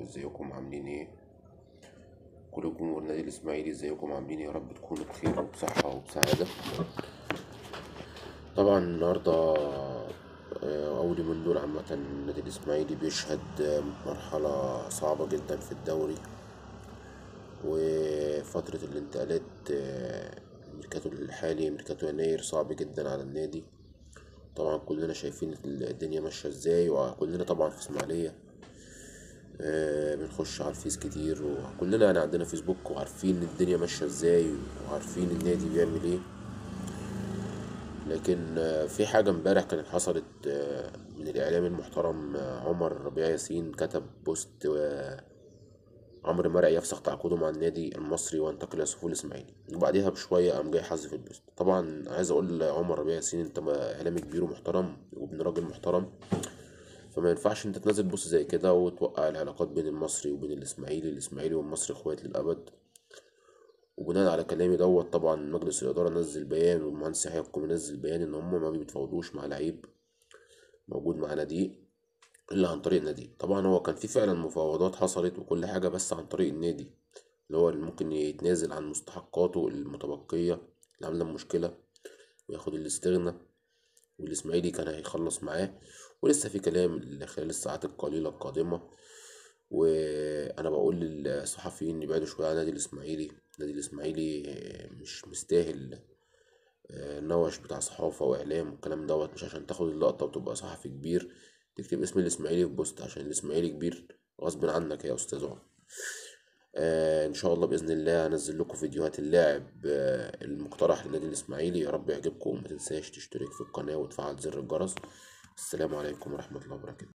ازيكم عاملين ايه كل جمهور النادي الاسماعيلي ازيكم عاملين ايه يا رب تكونوا بخير وبصحة وبسعادة طبعا النهاردة آه، أول يومين دول عامة النادي الإسماعيلي بيشهد آه، مرحلة صعبة جدا في الدوري وفترة الانتقالات آه، الميركاتو الحالي ميركاتو يناير صعب جدا على النادي طبعا كلنا شايفين الدنيا ماشية ازاي وكلنا طبعا في اسماعيلية آه، بنخش على الفيس كتير وكلنا يعني عندنا فيسبوك وعارفين الدنيا ماشية ازاي وعارفين النادي بيعمل ايه لكن آه، في حاجة امبارح كانت حصلت آه، من الإعلام المحترم آه، عمر ربيع ياسين كتب بوست آه، عمرو مرعي يفسخ تعاقده مع النادي المصري وينتقل لصفوف الإسماعيلي وبعديها بشوية قام جاي حذف البوست طبعا عايز أقول لعمر ربيع ياسين أنت ما- إعلامي كبير ومحترم وابن راجل محترم فما ينفعش انت تنزل بوست زي كده وتوقع العلاقات بين المصري وبين الاسماعيلي الاسماعيلي والمصري اخوات للابد وبناء على كلامي دوت طبعا مجلس الاداره نزل بيان والمهندس يحيى الكومي نزل بيان ان هم ما بيتفاوضوش مع لعيب موجود مع ناديه الا عن طريق النادي طبعا هو كان في فعلا مفاوضات حصلت وكل حاجه بس عن طريق النادي اللي هو اللي ممكن يتنازل عن مستحقاته المتبقيه اللي عامله مشكله وياخد الاستغنى والإسماعيلي كان هيخلص معاه ولسه في كلام خلال الساعات القليلة القادمة وأنا بقول للصحفيين يبعدوا شوية عن النادي الإسماعيلي النادي الإسماعيلي مش مستاهل النوش بتاع صحافة وإعلام والكلام دوت مش عشان تاخد اللقطة وتبقى صحفي كبير تكتب اسم الإسماعيلي في بوست عشان الإسماعيلي كبير غصب عنك يا أستاذ عمر آه ان شاء الله باذن الله هنزل لكم فيديوهات اللاعب آه المقترح للنادي الاسماعيلي يا رب يعجبكم وما تنساش تشترك في القناه وتفعل زر الجرس السلام عليكم ورحمه الله وبركاته